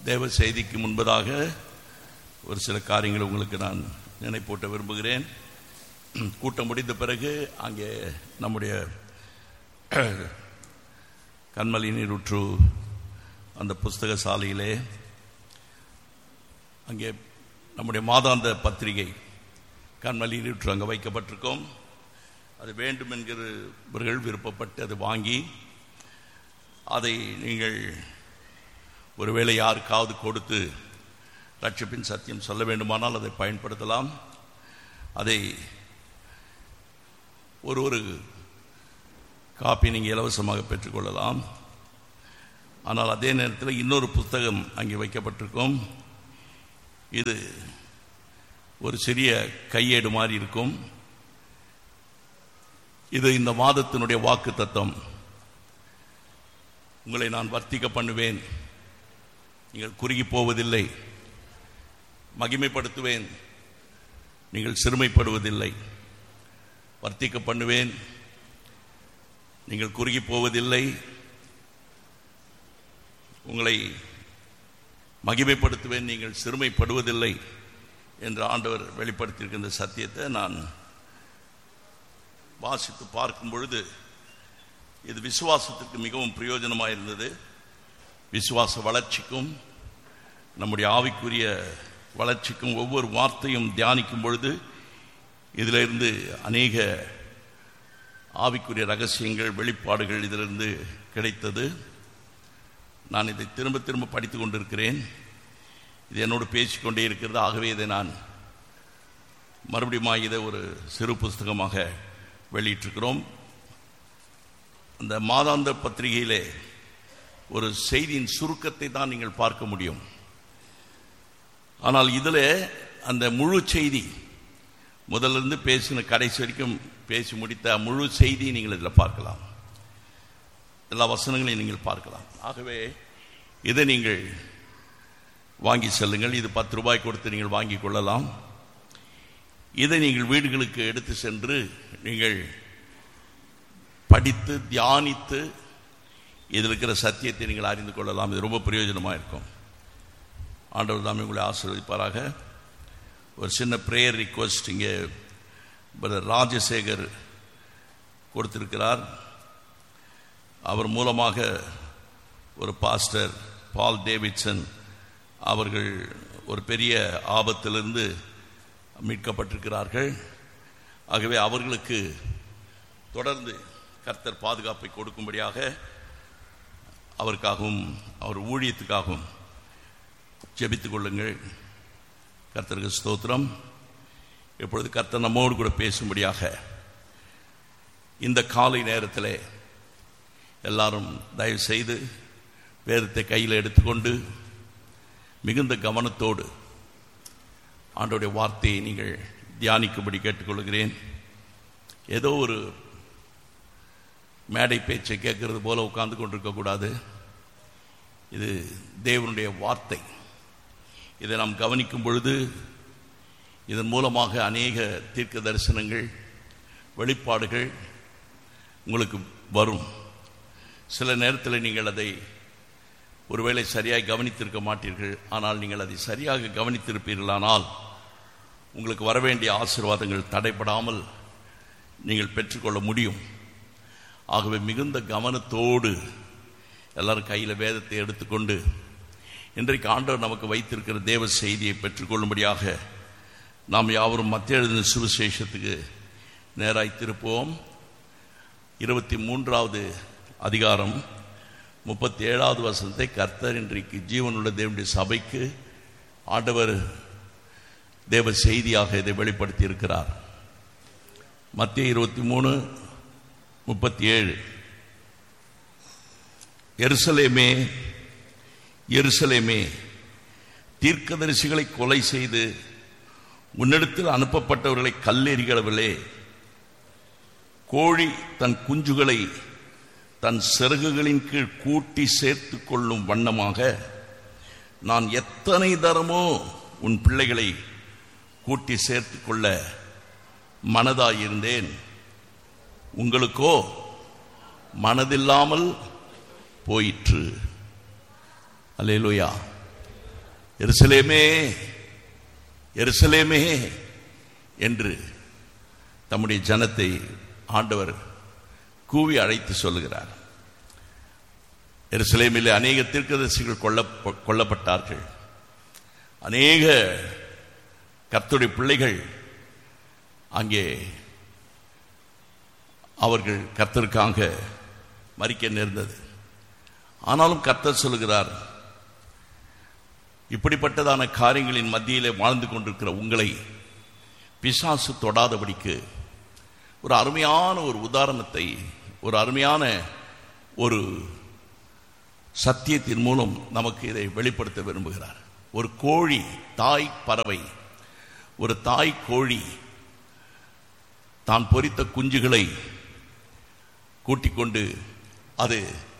தேவ செய்திக்கு முன்பதாக ஒரு சில காரியங்களை உங்களுக்கு நான் நினைப்பூட்ட விரும்புகிறேன் கூட்டம் முடிந்த பிறகு அங்கே நம்முடைய கண்மலி நீருற்று அந்த புஸ்தக சாலையிலே அங்கே நம்முடைய மாதாந்த பத்திரிகை கண்மலி நீருற்று அங்கே வைக்கப்பட்டிருக்கோம் அது வேண்டும் என்கிறவர்கள் விருப்பப்பட்டு அதை வாங்கி அதை நீங்கள் ஒருவேளை யாருக்காவது கொடுத்து ரட்சிப்பின் சத்தியம் சொல்ல வேண்டுமானால் அதை பயன்படுத்தலாம் அதை ஒரு ஒரு காப்பி நீங்கள் இலவசமாக பெற்றுக்கொள்ளலாம் ஆனால் அதே நேரத்தில் இன்னொரு புத்தகம் அங்கே வைக்கப்பட்டிருக்கும் இது ஒரு சிறிய கையேடு மாதிரி இருக்கும் இது இந்த மாதத்தினுடைய வாக்கு தத்துவம் உங்களை நான் வர்த்திக்க பண்ணுவேன் நீங்கள் குறுகி போவதில்லை மகிமைப்படுத்துவேன் நீங்கள் சிறுமைப்படுவதில்லை வர்த்திக்க பண்ணுவேன் நீங்கள் குறுகி போவதில்லை உங்களை மகிமைப்படுத்துவேன் நீங்கள் சிறுமைப்படுவதில்லை என்று ஆண்டவர் வெளிப்படுத்தியிருக்கின்ற சத்தியத்தை நான் வாசித்து பார்க்கும் பொழுது இது விசுவாசத்திற்கு மிகவும் பிரயோஜனமாக இருந்தது விசுவாச வளர்ச்சிக்கும் நம்முடைய ஆவிக்குரிய வளர்ச்சிக்கும் ஒவ்வொரு வார்த்தையும் தியானிக்கும் பொழுது இதிலிருந்து அநேக ஆவிக்குரிய ரகசியங்கள் வெளிப்பாடுகள் இதிலிருந்து கிடைத்தது நான் இதை திரும்ப திரும்ப படித்து கொண்டிருக்கிறேன் இது என்னோடு பேசிக்கொண்டே இருக்கிறது ஆகவே இதை நான் மறுபடியும் இதை ஒரு சிறு புஸ்தகமாக வெளியிட்டிருக்கிறோம் அந்த மாதாந்த பத்திரிகையிலே ஒரு செய்தியின் சுருக்கத்தை தான் நீங்கள் பார்க்க முடியும் ஆனால் இதில் அந்த முழு செய்தி முதல்ல இருந்து பேசின கடைசி வரைக்கும் பேசி முடித்த முழு செய்தியை நீங்கள் இதில் பார்க்கலாம் எல்லா வசனங்களையும் நீங்கள் பார்க்கலாம் ஆகவே இதை நீங்கள் வாங்கி செல்லுங்கள் இது பத்து ரூபாய் கொடுத்து நீங்கள் வாங்கி கொள்ளலாம் இதை நீங்கள் வீடுகளுக்கு எடுத்து சென்று நீங்கள் படித்து தியானித்து இதில் இருக்கிற சத்தியத்தை நீங்கள் அறிந்து கொள்ளலாம் இது ரொம்ப பிரயோஜனமாக இருக்கும் ஆண்டவர் தாமே உங்களை ஆசீர்வதிப்பாராக ஒரு சின்ன ப்ரேயர் ரிக்வஸ்ட் இங்கே பிரதர் ராஜசேகர் கொடுத்திருக்கிறார் அவர் மூலமாக ஒரு பாஸ்டர் பால் டேவிட்சன் அவர்கள் ஒரு பெரிய ஆபத்திலிருந்து மீட்கப்பட்டிருக்கிறார்கள் ஆகவே அவர்களுக்கு தொடர்ந்து கர்த்தர் பாதுகாப்பை கொடுக்கும்படியாக அவருக்காகவும் அவர் ஊழியத்துக்காகவும் ஜெபித்துக் கொள்ளுங்கள் கர்த்தருக்கு ஸ்தோத்திரம் இப்பொழுது கர்த்தர் நம்மோடு கூட பேசும்படியாக இந்த காலை நேரத்தில் எல்லாரும் தயவு செய்து வேதத்தை கையில் எடுத்துக்கொண்டு மிகுந்த கவனத்தோடு ஆண்டோடைய வார்த்தையை நீங்கள் தியானிக்கும்படி கேட்டுக்கொள்கிறேன் ஏதோ ஒரு மேடை பேச்சை கேட்கறது போல உட்கார்ந்து கொண்டிருக்கக்கூடாது இது தேவனுடைய வார்த்தை இதை நாம் கவனிக்கும் பொழுது இதன் மூலமாக அநேக தீர்க்க தரிசனங்கள் வெளிப்பாடுகள் உங்களுக்கு வரும் சில நேரத்தில் நீங்கள் அதை ஒருவேளை சரியாக கவனித்திருக்க மாட்டீர்கள் ஆனால் நீங்கள் அதை சரியாக கவனித்திருப்பீர்களானால் உங்களுக்கு வர வேண்டிய ஆசீர்வாதங்கள் தடைபடாமல் நீங்கள் பெற்றுக்கொள்ள முடியும் ஆகவே மிகுந்த கவனத்தோடு எல்லாரும் கையில் வேதத்தை எடுத்துக்கொண்டு இன்றைக்கு ஆண்டவர் நமக்கு வைத்திருக்கிற தேவ செய்தியை பெற்றுக்கொள்ளும்படியாக நாம் யாவரும் மத்திய எழுதின சுவிசேஷத்துக்கு நேராய் திருப்போம் இருபத்தி மூன்றாவது அதிகாரம் முப்பத்தி ஏழாவது வசனத்தை கர்த்தர் இன்றைக்கு ஜீவனுள்ள தேவனுடைய சபைக்கு ஆண்டவர் தேவ செய்தியாக இதை வெளிப்படுத்தி இருக்கிறார் மத்திய இருபத்தி மூணு முப்பத்தி ஏழு எருசலேமே எருசலேமே தீர்க்கதரிசிகளை கொலை செய்து உன்னிடத்தில் அனுப்பப்பட்டவர்களை கல்லெறிகளவிலே கோழி தன் குஞ்சுகளை தன் சிறகுகளின் கீழ் கூட்டி சேர்த்து கொள்ளும் வண்ணமாக நான் எத்தனை தரமோ உன் பிள்ளைகளை கூட்டி சேர்த்து கொள்ள மனதாயிருந்தேன் உங்களுக்கோ மனதில்லாமல் போயிற்று அல்லேலூயா எருசலேமே எருசலேமே என்று தம்முடைய ஜனத்தை ஆண்டவர் கூவி அழைத்து சொல்லுகிறார் எருசலேமிலே அநேக தீர்க்கதரிசிகள் கொல்ல கொல்லப்பட்டார்கள் அநேக கர்த்தருடைய பிள்ளைகள் அங்கே அவர்கள் கர்த்தருக்காக மறிக்க நேர்ந்தது ஆனாலும் கர்த்தர் சொல்லுகிறார் இப்படிப்பட்டதான காரியங்களின் மத்தியிலே வாழ்ந்து கொண்டிருக்கிற உங்களை பிசாசு தொடாதபடிக்கு ஒரு அருமையான ஒரு உதாரணத்தை ஒரு அருமையான ஒரு சத்தியத்தின் மூலம் நமக்கு இதை வெளிப்படுத்த விரும்புகிறார் ஒரு கோழி தாய் பறவை ஒரு தாய் கோழி தான் பொரித்த குஞ்சுகளை கூட்டிக் கொண்டு அது